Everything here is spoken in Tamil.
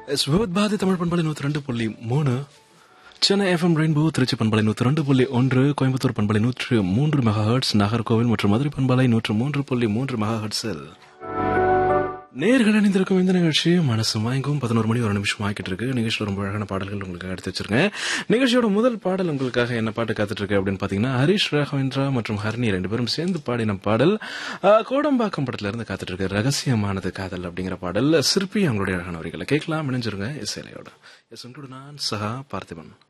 எஸ் விவத் பாரதி தமிழ் பண்பலை நூற்றி ரெண்டு புள்ளி மூணு சென்னை எஃப்எம் ரெயின்போ திருச்சி பண்பலை நூற்றி ரெண்டு புள்ளி ஒன்று கோயம்புத்தூர் பண்பலை நூற்று மூன்று மெகா ஹெர்ட்ஸ் நாகர்கோவில் மற்றும் மதுரை பண்பலை நூற்று மூன்று புள்ளி மூன்று மெகா ஹெர்ட்ஸில் நேர்கள் இணைந்திருக்கும் இந்த நிகழ்ச்சி மனசு மயங்கும் பதினோரு மணி ஒரு நிமிஷம் ஆக்கிட்டு இருக்கு நிகழ்ச்சியில் ரொம்ப அழகான பாடல்கள் உங்களுக்கு எடுத்து வச்சிருக்கேன் நிகழ்ச்சியோட முதல் பாடல் உங்களுக்காக என்ன பாட்டு காத்துட்டு இருக்கு அப்படின்னு பாத்தீங்கன்னா ஹரிஷ் ராகவேந்திரா மற்றும் ஹர்னி ரெண்டு பேரும் சேர்ந்து பாடின பாடல் ஆஹ், கோடம்பாக்கம் படத்துல இருந்து காத்துட்டு இருக்கு ரகசியமானது காதல் அப்படிங்கிற பாடல் சிற்பி அவங்களுடைய அழகான வரிகளை கேட்கலாம் இணைஞ்சிருங்க இசைலையோட எஸ் உங்களோட நான் சஹா பார்த்திபன்